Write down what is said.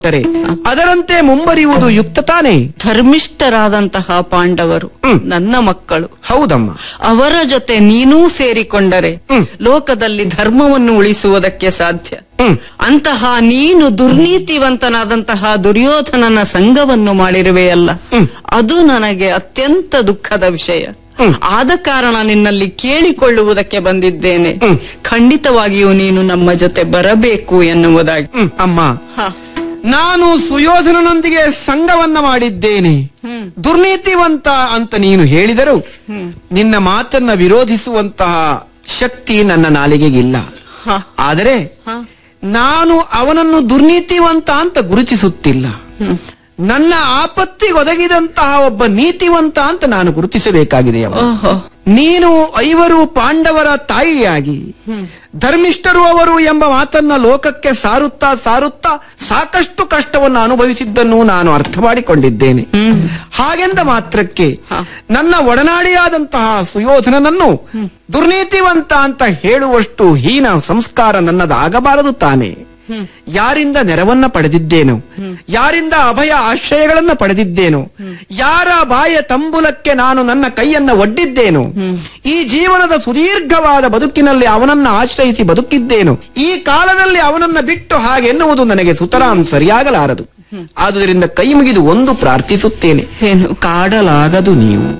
ರೆ, ಅದರಂತೆ ಮುಂಬರಿಯುವುದು ಯುಕ್ತ ತಾನೇ ಧರ್ಮಿಷ್ಠರಾದಂತಹ ಪಾಂಡವರು ನನ್ನ ಮಕ್ಕಳು ಹೌದಮ್ಮ ಅವರ ಜೊತೆ ನೀನೂ ಸೇರಿಕೊಂಡರೆ ಲೋಕದಲ್ಲಿ ಧರ್ಮವನ್ನು ಉಳಿಸುವುದಕ್ಕೆ ಸಾಧ್ಯ ಹ್ಮ್. ಅಂತಹ ನೀನು ದುರ್ನೀತಿವಂತನಾದಂತಹ ದುರ್ಯೋಧನನ ಸಂಘವನ್ನು ಮಾಡಿರುವೆಯಲ್ಲ ಅದು ನನಗೆ ಅತ್ಯಂತ ದುಃಖದ ವಿಷಯ ಆದ ಕಾರಣ ನಿನ್ನಲ್ಲಿ ಕೇಳಿಕೊಳ್ಳುವುದಕ್ಕೆ ಬಂದಿದ್ದೇನೆ ಖಂಡಿತವಾಗಿಯೂ ನೀನು ನಮ್ಮ ಜೊತೆ ಬರಬೇಕು ಎನ್ನುವುದಾಗಿ ಹ್ಮ್, ಅಮ್ಮ ಹ. ನಾನು ಸುಯೋಧನನೊಂದಿಗೆ ಸಂಘವನ್ನ ಮಾಡಿದ್ದೇನೆ ದುರ್ನೀತಿವಂತ ಅಂತ ನೀನು ಹೇಳಿದರು ನಿನ್ನ ಮಾತನ್ನ ವಿರೋಧಿಸುವಂತಹ ಶಕ್ತಿ ನನ್ನ ನಾಲಿಗೆಗಿಲ್ಲ ಹ. ಆದರೆ ನಾನು ಅವನನ್ನು ದುರ್ನೀತಿವಂತ ಅಂತ ಗುರುತಿಸುತ್ತಿಲ್ಲ ನನ್ನ ಆಪತ್ತಿಗೊದಗಿದಂತಹ ಒಬ್ಬ ನೀತಿವಂತ ಅಂತ ನಾನು ಗುರುತಿಸಬೇಕಾಗಿದೆ ಅಮ್ಮ. ಓಹೋ ನೀನು ಐವರು ಪಾಂಡವರ ತಾಯಿಯಾಗಿ ಧರ್ಮಿಷ್ಠರು ಅವರು ಎಂಬ ಮಾತನ್ನ ಲೋಕಕ್ಕೆ ಸಾರುತ್ತಾ ಸಾರುತ್ತಾ ಸಾಕಷ್ಟು ಕಷ್ಟವನ್ನು ಅನುಭವಿಸಿದ್ದನ್ನು ನಾನು ಅರ್ಥ ಮಾಡಿಕೊಂಡಿದ್ದೇನೆ ಹಾಗೆಂದ ಮಾತ್ರಕ್ಕೆ ನನ್ನ ಒಡನಾಡಿಯಾದಂತಹ ಸುಯೋಧನನನ್ನು ದುರ್ನೀತಿವಂತ ಅಂತ ಹೇಳುವಷ್ಟು ಹೀನ ಸಂಸ್ಕಾರ ನನ್ನದಾಗಬಾರದು ತಾನೆ ಯಾರಿಂದ ನೆರವನ್ನ ಪಡೆದಿದ್ದೇನು ಯಾರಿಂದ ಅಭಯ ಆಶ್ರಯಗಳನ್ನ ಪಡೆದಿದ್ದೇನು ಯಾರ ಬಾಯ ತಂಬುಲಕ್ಕೆ ನಾನು ನನ್ನ ಕೈಯನ್ನ ಒಡ್ಡಿದ್ದೇನು ಈ ಜೀವನದ ಸುದೀರ್ಘವಾದ ಬದುಕಿನಲ್ಲಿ ಅವನನ್ನ ಆಶ್ರಯಿಸಿ ಬದುಕಿದ್ದೇನು ಈ ಕಾಲದಲ್ಲಿ ಅವನನ್ನ ಬಿಟ್ಟು ಹಾಗೆನ್ನುವುದು ನನಗೆ ಸುತರಾಂ ಸರಿಯಾಗಲಾರದು ಆದುದರಿಂದ ಕೈ ಮುಗಿದು ಒಂದು ಪ್ರಾರ್ಥಿಸುತ್ತೇನೆ ಏನು ಕಾಡಲಾಗದು ನೀವು